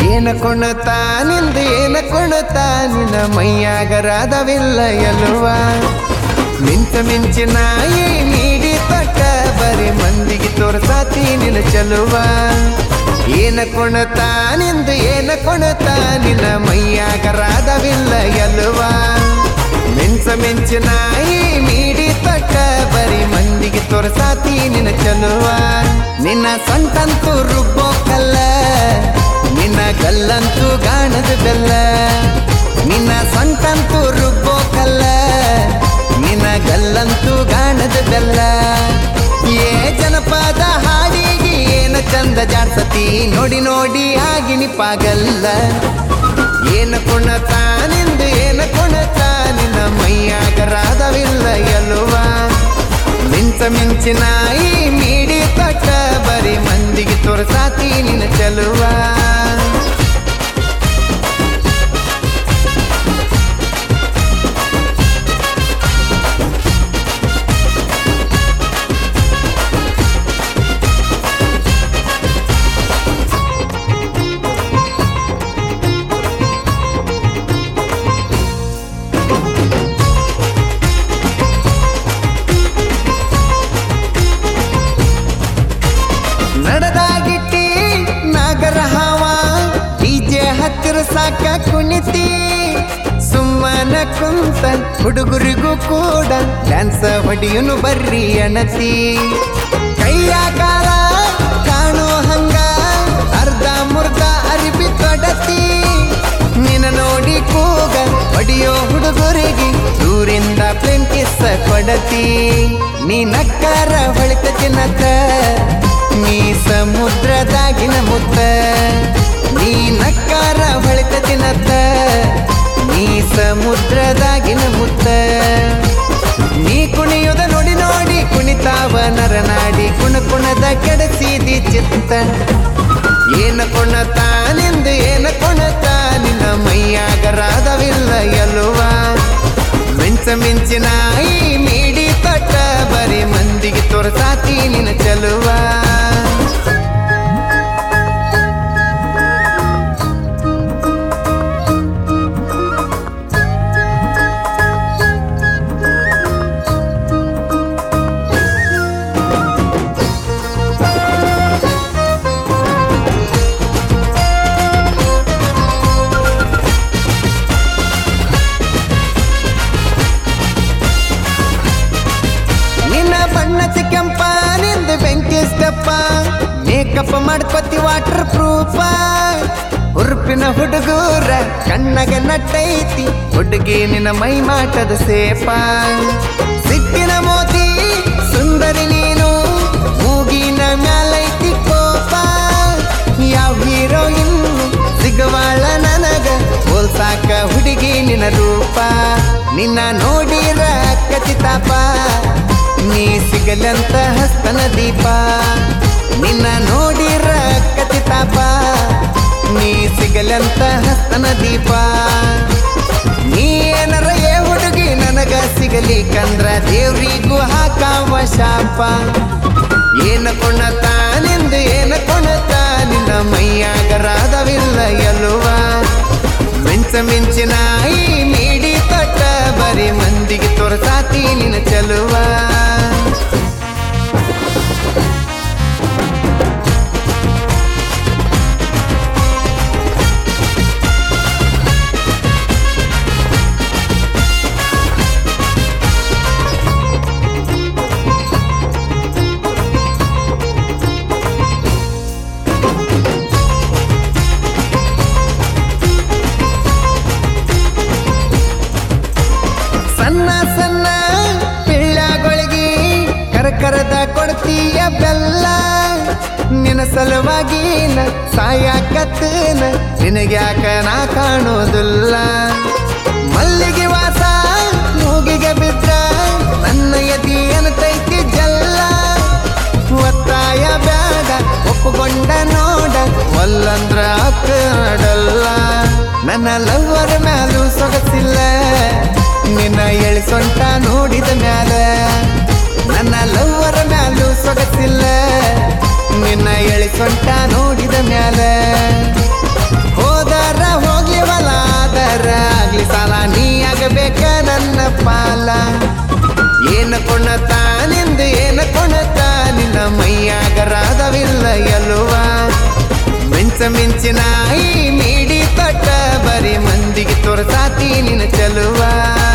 ಏನ ಕುಣತ ನಿಂದು ಏನ ಕುಣತ ನಿನ್ನ ಮೈಯಾಗರಾದವಿಲ್ಲ ಎಲ್ವ ಮಿಂಚ ಮಿಂಚಿನ ಈ ನೀಡಿ ತಟ್ಟ ಬರೀ ಮಂದಿಗೆ ತೋರ್ಸಾತಿ ನಿನ್ನ ಚಲುವ ಏನ ಕುಣತ ನಿಂದು ಏನ ಕುಣತ ನಿನ್ನ ಮೈಯಾಗರಾದವಿಲ್ಲ ಎಲ್ವ ಮಿಂಚ ಮಿಂಚಿನ ಈ ನೀಡಿ ತಟ್ಟ ಬರೀ ಮಂದಿಗೆ ತೋರ್ಸಾತಿ ನಿನ್ನ ಚಲುವ ನಿನ್ನ ಸೊಂಟಂತೂ ರುಬ್ಬೋ ಕಲ್ಲ ನಿನ್ನ ಗಲ್ಲಂತೂ ಗಾಣದ ಬೆಲ್ಲ ನಿನ್ನ ಸೊಂಟಂತೂ ರುಬ್ಬೋ ಕಲ್ಲ ನಿನ್ನ ಗಲ್ಲಂತೂ ಗಾಣದ ಬೆಲ್ಲ ಏ ಜನಪದ ಹಾಡಿಗೆ ಏನ ಚಂದ ಜಾಡ್ಸತಿ ನೋಡಿ ನೋಡಿ ಆಗಿನಿ ಪಾಗಲ್ಲ ಏನ ಕುಣತ ನಿಂದು ಏನ ಕುಣತ ನಿನ್ನ ಮೈಯಾಗರಾದವಿಲ್ಲ ಎಲ್ವ ಮಿಂಚ ಮಿಂಚಿನ ಈ ಮೀಡಿ ತಟ್ಟ ಬರೀ ಮಂದಿಗೆ ತೋರ್ಸಾತಿ ನಿನ್ನ ಚಲುವ ನಡೆದಾಗಿಟ್ಟಿ ನಾಗರ ಹಾವ ಡಿಜೆ ಹತ್ತಿರ ಸಾಕ ಕುಣಿತಿ ಸುಮ್ಮನ ಕುಂತ ಹುಡುಗರಿಗೂ ಕೂಡ ಡ್ಯಾನ್ಸ್ ಹೊಡಿಯುನು ಬರ್ರಿ ಅಣತಿ ಕೈಯ ಕಾಲ ಕಾಣೋ ಹಂಗ ಅರ್ಧ ಮುರ್ಧ ಅರಿಬಿ ತೊಡತಿ ನಿನ್ನ ನೋಡಿ ಕೂಗ ಹೊಡಿಯೋ ಹುಡುಗರಿಗೆ ದೂರಿಂದ ಪ್ಲೇನ್ ಕಿಸ್ಸ ಕೊಡತಿ ನೀ ನಕ್ಕಾರ ಹೊಳಿತ ಚಿನ್ನತ ನೀ ಸಮುದ್ರದಾಗಿನ ಮುತ್ತ ನೀ ನಕ್ಕಾರ ಹೊಳಿತ ಚಿನ್ನತ ನೀ ಸಮುದ್ರದಾಗಿನ ಮುತ್ತ ನೀ ಕುಣಿಯುದ ನೋಡಿ ನೋಡಿ ಕುಣಿತಾವ ನರನಾಡಿ ಕುಣ ಕುಣದ ಕೆಡಸಿದಿ ಚಿತ್ತ ಏನ ಕುಣತ ನಿಂದು ಏನ ಕುಣತ ನಿನ್ನ ಮೈಯಾಗರಾದವಿಲ್ಲ ಎಲ್ವ ಮಿಂಚ ಮಿಂಚಿನ ಈ ಮೀಡಿ ತೊಟ್ಟ ಬರೀ ಮಂದಿಗೆ ತೋರ್ಸಾತಿ ನಿನ್ನ ಚಲುವ ನಿನ್ನ ಬಣ್ಣ ಚಿಕ್ಕಂಪ ನಿಂದು ಬೆಂಕಿ ಸ್ಟೆಪ್ಪ ಮೇಕಪ್ ಮಾಡ್ಕೊತಿ ವಾಟರ್ ಪ್ರೂಫ ಉರುಪಿನ ಹುಡುಗೂರ ಕಣ್ಣಗ ನಟ್ಟೈತಿ ಹುಡುಗಿ ನಿನ್ನ ಮೈ ಮಾಟದ ಸೇಪ ಸಿಕ್ಕಿನ ಮೋತಿ ಸುಂದರಿ ನೀನು ಮೂಗಿನ ಮ್ಯಾಲೈತಿ ಕೋಪ ಯಾವ ಹೀರೋಯಿನ್ ಸಿಗವಾಳ ನನಗ ಹೋಲ್ಸಾಕ ಹುಡುಗಿ ನಿನ್ನ ರೂಪ ನಿನ್ನ ನೋಡಿರ ಕಚಿತಾಪ ನೀ ಸಿಗಲಂತ ಹಸ್ತನ ದೀಪ ನಿನ್ನ ನೋಡಿರ ಕಚಿತಾಪ ನೀ ಸಿಗಲಂತ ಹಸ್ತನ ದೀಪ ನೀ ಏನರ ಏ ಹುಡುಗಿ ನನಗ ಸಿಗಲಿಕ್ಕಂದ್ರ ದೇವ್ರಿಗೂ ಹಾಕಾವ ಶಾಪ ಏನ ಕುಣತ ನಿಂದು ಏನ ಕುಣತ ನಿನ್ನ ಮೈಯಾಗರಾದವಿಲ್ಲ ಎಲ್ವ ಮಿಂಚ ಮಿಂಚಿನ ಈ ಮೀಡಿ ತೊಟ್ಟ ಬರೀ ಮಂದಿಗೆ ತೋರ್ಸಾತಿ ನಿನ್ನ ಚಲುವ ಸಣ್ಣ ಸಣ್ಣ ಪಿಳ್ಳಗೊಳಗಿ ಕರಕರದ ಕೊಡ್ತೀಯ ಬೆಲ್ಲ ನಿನ್ನ ಸಲುವಾಗಿ ನ ಸಾಯಕತ್ತನ ನಿನಗ್ಯಾಕ ನಾ ಕಾಣೋದಿಲ್ಲ ಮಲ್ಲಿಗೆ ವಾಸ ಮೂಗಿಗೆ ಬಿದ್ರ ನನ್ನ ಎದಿ ಅನತೈತಿ ಜಲ್ಲ ಒತ್ತಾಯ ಬೇಡ ಒಪ್ಪುಕೊಂಡ ನೋಡ ಒಲ್ಲಂದ್ರ ಅಕ್ಕಡಲ್ಲ ನನ್ನ ಲವ್ವರ ಮ್ಯಾಲೂ ಸೊಗಸಿಲ್ಲ ನಿನ್ನ ಎಳಿ ಸೊಂಟ ನೋಡಿದ ಮ್ಯಾಲ ನನ್ನ ಲವ್ವರ ಮ್ಯಾಲೂ ಸೊಗಸಿಲ್ಲ ನಿನ್ನ ಎಳಿ ಸೊಂಟ ನೋಡಿದ ಮ್ಯಾಲ ಆಗರಾದವಿಲ್ಲ ಎಲ್ವ ಮಿಂಚ ಮಿಂಚಿನ ಈ ಮೀಡಿ ತೊಟ್ಟ ಬರೀ ಮಂದಿಗೆ ತೋರ್ಸಾತಿ ನಿನ್ನ ಚೆಲುವ